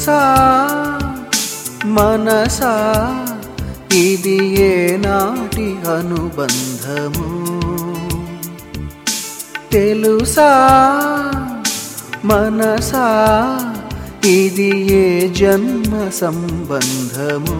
తెలుసా మనసా ఇది ఏనాటి అనుబంధము తెలుసా మనసా ఇది ఏ జన్మ సంబంధము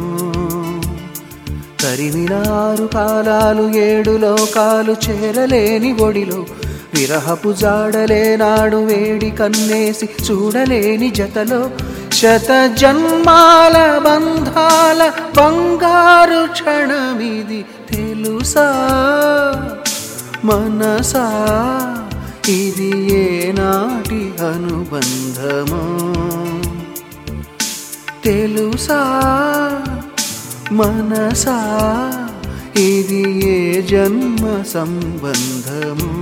తరిమినారు కాలాలు ఏడు లోకాలు చేరలేని ఒడిలో విరహపు జాడలేనాడు వేడి కన్నేసి చూడలేని జతలో శత జన్మాల బంధాల బంగారు క్షణమిది తెలుసా మనసా ఇది ఏనాటి అనుబంధము తెలుసా మనసా ఇది ఏ జన్మ సంబంధము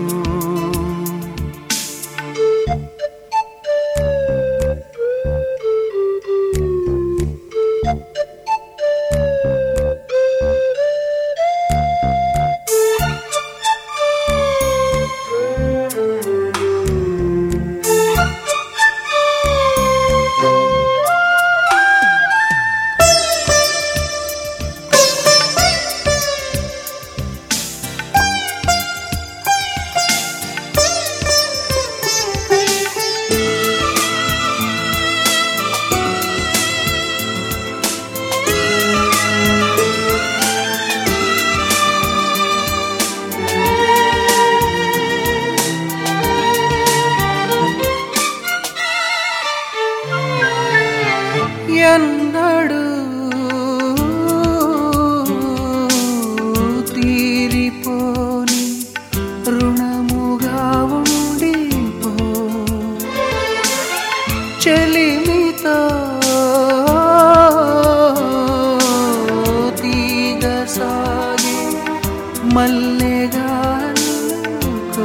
ఎన్నడు తీరిపోని రుణముగా ఉండిపో చెలిమితో తీగ సాగి మల్లెగా అల్లుకో.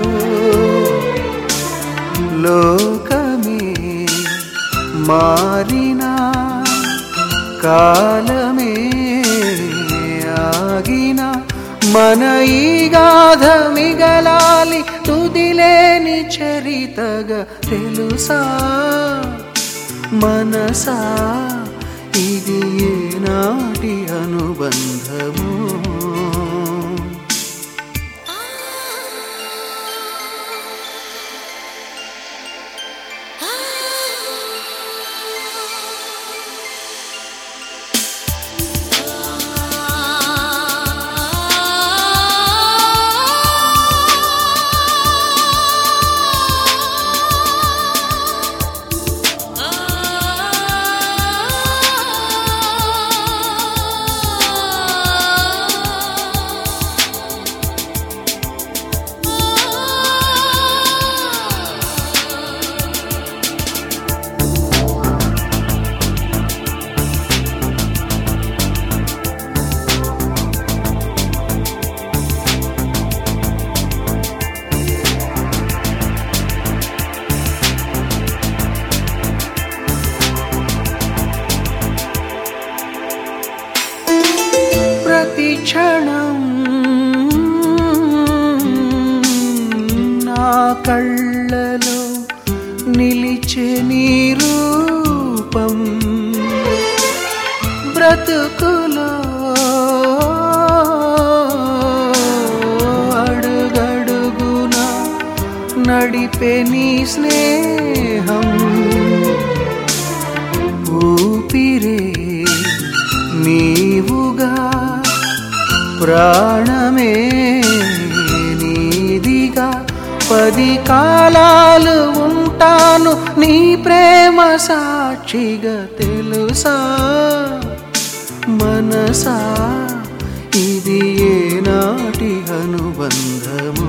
లోకమే మారినా కాలమే ఆగిన మన ఈ గాథ మిగలాలి తుదిలేని చరితగా తెలుసా మనసా ఇది ఏనాటి అనుబంధము ప్రతి క్షణం నా కళ్ళలో నిలిచే నీ రూపం బ్రతుకులో అడుగడుగున నడిపే నీ స్నేహం ఊపిరే నీవుగా ప్రాణమే నీదిగా పది కాలాలు ఉంటాను నీ ప్రేమ సాక్షిగా తెలుసా మనసా ఇది ఏనాటి అనుబంధము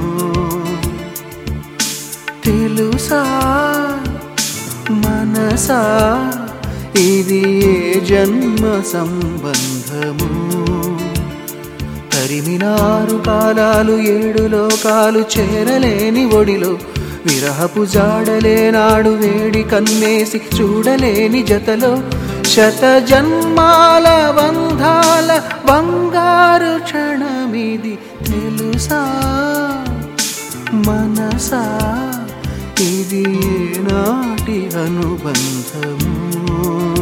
తెలుసా మనసా ఇది ఏ జన్మ సంబంధము తరిమినారు కాలాలు ఏడు లోకాలు చేరలేని ఒడిలో విరహపు జాడలేనాడు వేడి కన్నేసి చూడలేని జతలో శత జన్మాల బంధాల బంగారు క్షణమిది తెలుసా మనసా ఇది నాటి అనుబంధము